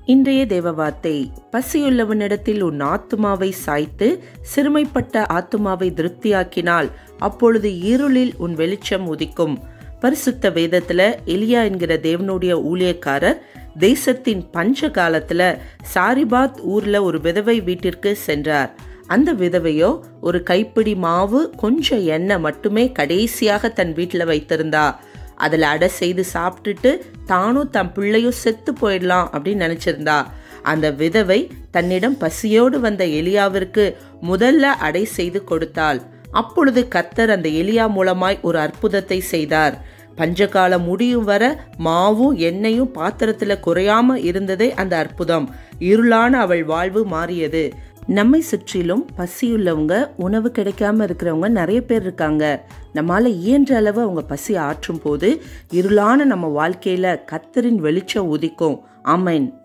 இன்றைய தேவ வார்த்தை பசியுள்ளவனிடத்தில் உன் ஆத்துமாவை சாய்த்து சிறுமைப்பட்ட ஆத்துமாவை திருப்தியாக்கினால் அப்பொழுது இருளில் உன் வெளிச்சம் உதிக்கும் பரிசுத்த வேதத்துல எலியா என்கிற தேவனுடைய ஊழியக்காரர் தேசத்தின் பஞ்ச காலத்துல சாரிபாத் ஊர்ல ஒரு விதவை வீட்டிற்கு சென்றார் அந்த விதவையோ ஒரு கைப்பிடி மாவு கொஞ்சம் எண்ணெய் மட்டுமே கடைசியாக தன் வீட்டில் வைத்திருந்தா அதில் அடை செய்து சாப்பிட்டுட்டு தானும் தன் பிள்ளையும் செத்து போயிடலாம் அப்படின்னு நினச்சிருந்தா அந்த விதவை தன்னிடம் பசியோடு வந்த எலியாவிற்கு முதல்ல அடை செய்து கொடுத்தாள் அப்பொழுது கத்தர் அந்த எலியா மூலமாய் ஒரு அற்புதத்தை செய்தார் பஞ்சகாலம் முடியும் வர மாவும் எண்ணெயும் பாத்திரத்துல குறையாம இருந்ததே அந்த அற்புதம் இருளான அவள் வாழ்வு மாறியது நம்மை சுற்றிலும் பசியுள்ளவங்க உணவு கிடைக்காம இருக்கிறவங்க நிறைய பேர் இருக்காங்க நம்மால இயன்ற அளவு அவங்க பசி ஆற்றும் போது இருளான நம்ம வாழ்க்கையில கத்தரின் வெளிச்சம் உதிக்கும் ஆமேன்